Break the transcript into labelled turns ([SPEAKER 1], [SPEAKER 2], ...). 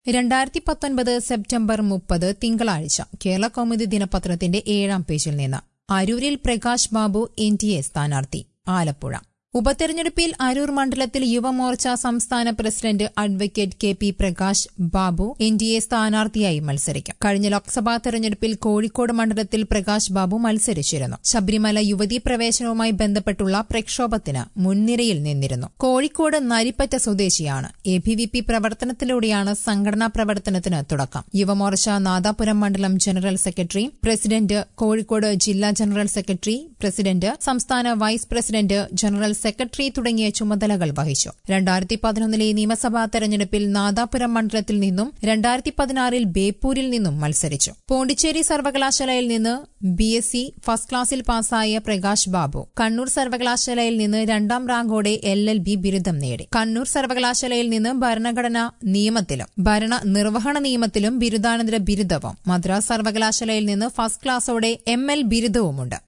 [SPEAKER 1] രണ്ടായിരത്തി പത്തൊൻപത് സെപ്റ്റംബർ മുപ്പത് തിങ്കളാഴ്ച കേരള കൗമുദി ദിനപത്രത്തിന്റെ ഏഴാം പേജിൽ നിന്ന് അരൂരിൽ Prakash Babu N D A സ്ഥാനാർത്ഥി ആലപ്പുഴ ഉപതെരഞ്ഞെടുപ്പിൽ അരൂർ മണ്ഡലത്തിൽ യുവമോർച്ച സംസ്ഥാന president advocate K P Prakash Babu N D A സ്ഥാനാർത്ഥിയായി മത്സരിക്കും കഴിഞ്ഞ ലോക്സഭാ തെരഞ്ഞെടുപ്പിൽ കോഴിക്കോട് മണ്ഡലത്തിൽ പ്രകാശ് ബാബു മത്സരിച്ചിരുന്നു ശബരിമല യുവതീ പ്രവേശനവുമായി ബന്ധപ്പെട്ടുള്ള പ്രക്ഷോഭത്തിന് മുൻനിരയിൽ നിന്നിരുന്നു കോഴിക്കോട് നരിപ്പറ്റ സ്വദേശിയാണ് എ ബി വി പി പ്രവർത്തനത്തിലൂടെയാണ് സംഘടനാ പ്രവർത്തനത്തിന് തുടക്കം യുവമോർച്ച നാദാപുരം മണ്ഡലം ജനറൽ സെക്രട്ടറി പ്രസിഡന്റ് കോഴിക്കോട് ജില്ലാ ജനറൽ സെക്രട്ടറി പ്രസിഡന്റ് സംസ്ഥാന വൈസ് പ്രസിഡന്റ് ജനറൽ സെക്രട്ടറി തുടങ്ങിയ ചുമതലകൾ വഹിച്ചു രണ്ടായിരത്തി പതിനൊന്നിലെ നിയമസഭാ തെരഞ്ഞെടുപ്പിൽ നാദാപുരം മണ്ഡലത്തിൽ നിന്നും രണ്ടായിരത്തി പതിനാറിൽ ബേപ്പൂരിൽ നിന്നും മത്സരിച്ചു പോണ്ടിച്ചേരി സർവകലാശാലയിൽ നിന്ന് ബി എസ് സി ഫസ്റ്റ് ക്ലാസ്സിൽ പാസ്സായ പ്രകാശ് ബാബു കണ്ണൂർ സർവകലാശാലയിൽ നിന്ന് രണ്ടാം റാങ്കോടെ എൽ എൽ ബി ബിരുദം നേടി കണ്ണൂർ സർവകലാശാലയിൽ നിന്ന് ഭരണഘടനാ നിയമത്തിലും ഭരണ നിർവഹണ നിയമത്തിലും ബിരുദാനന്തര ബിരുദവും മദ്രാസ് സർവകലാശാലയിൽ നിന്ന് ഫസ്റ്റ് ക്ലാസ്സോടെ എം എൽ ബിരുദവുമുണ്ട്